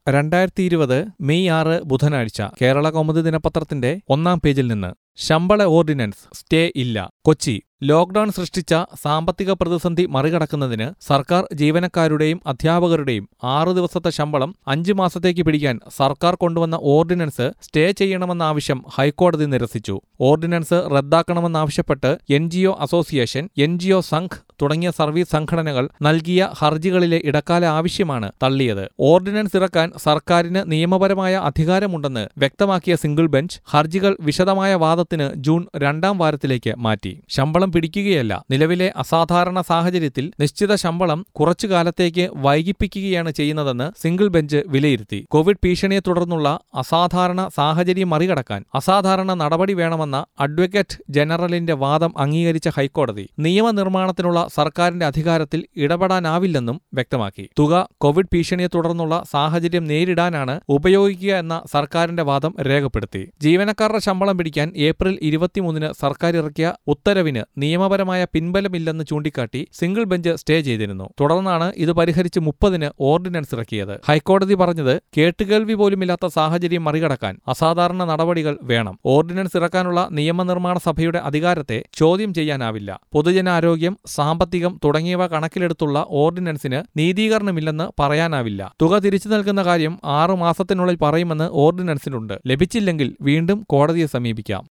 രണ്ടായിരത്തി ഇരുപത് മെയ് ആറ് ബുധനാഴ്ച കേരള കൗമുദി ദിനപത്രത്തിന്റെ ഒന്നാം പേജിൽ നിന്ന് ശമ്പള ഓർഡിനൻസ് സ്റ്റേ ഇല്ല കൊച്ചി ലോക്ഡൌൺ സൃഷ്ടിച്ച സാമ്പത്തിക പ്രതിസന്ധി മറികടക്കുന്നതിന് സർക്കാർ ജീവനക്കാരുടെയും അധ്യാപകരുടെയും ആറു ദിവസത്തെ ശമ്പളം അഞ്ചു മാസത്തേക്ക് പിടിക്കാൻ സർക്കാർ കൊണ്ടുവന്ന ഓർഡിനൻസ് സ്റ്റേ ചെയ്യണമെന്ന ആവശ്യം ഹൈക്കോടതി നിരസിച്ചു ഓർഡിനൻസ് റദ്ദാക്കണമെന്നാവശ്യപ്പെട്ട് N G O association N G O Sangh തുടങ്ങിയ സർവീസ് സംഘടനകൾ നൽകിയ ഹർജികളിലെ ഇടക്കാല ആവശ്യമാണ് തള്ളിയത് ഓർഡിനൻസ് ഇറക്കാൻ സർക്കാരിന് നിയമപരമായ അധികാരമുണ്ടെന്ന് വ്യക്തമാക്കിയ സിംഗിൾ ബെഞ്ച് ഹർജികൾ വിശദമായ വാദത്തിന് ജൂൺ രണ്ടാം വാരത്തിലേക്ക് മാറ്റി ശമ്പളം പിടിക്കുകയല്ല നിലവിലെ അസാധാരണ സാഹചര്യത്തിൽ നിശ്ചിത ശമ്പളം കുറച്ചു കാലത്തേക്ക് വൈകിപ്പിക്കുകയാണ് ചെയ്യുന്നതെന്ന് സിംഗിൾ ബെഞ്ച് വിലയിരുത്തി കോവിഡ് ഭീഷണിയെ തുടർന്നുള്ള അസാധാരണ സാഹചര്യം മറികടക്കാൻ അസാധാരണ നടപടി വേണമെന്ന അഡ്വക്കേറ്റ് ജനറലിന്റെ വാദം അംഗീകരിച്ച ഹൈക്കോടതി നിയമനിർമ്മാണത്തിനുള്ള സർക്കാരിന്റെ അധികാരത്തിൽ ഇടപെടാനാവില്ലെന്നും വ്യക്തമാക്കി തുക കോവിഡ് ഭീഷണിയെ തുടർന്നുള്ള സാഹചര്യം നേരിടാനാണ് ഉപയോഗിക്കുക എന്ന സർക്കാരിന്റെ വാദം രേഖപ്പെടുത്തി ജീവനക്കാരുടെ ശമ്പളം പിടിക്കാൻ ഏപ്രിൽ ഇരുപത്തിമൂന്നിന് സർക്കാർ ഇറക്കിയ ഉത്തരവിന് നിയമപരമായ പിൻബലമില്ലെന്ന് ചൂണ്ടിക്കാട്ടി സിംഗിൾ ബെഞ്ച് സ്റ്റേ ചെയ്തിരുന്നു തുടർന്നാണ് ഇത് പരിഹരിച്ച് മുപ്പതിന് ഓർഡിനൻസ് ഇറക്കിയത് ഹൈക്കോടതി പറഞ്ഞത് കേട്ടുകേൾവി പോലുമില്ലാത്ത സാഹചര്യം മറികടക്കാൻ അസാധാരണ നടപടികൾ വേണം ഓർഡിനൻസ് ഇറക്കാനുള്ള നിയമനിർമ്മാണ സഭയുടെ അധികാരത്തെ ചോദ്യം ചെയ്യാനാവില്ല പൊതുജനാരോഗ്യം സാമ്പത്തികം തുടങ്ങിയവ കണക്കിലെടുത്തുള്ള ഓർഡിനൻസിന് നീതീകരണമില്ലെന്ന് പറയാനാവില്ല തുക തിരിച്ചു നൽകുന്ന കാര്യം ആറു മാസത്തിനുള്ളിൽ പറയുമെന്ന് ഓർഡിനൻസിലുണ്ട് ലഭിച്ചില്ലെങ്കിൽ വീണ്ടും കോടതിയെ സമീപിക്കാം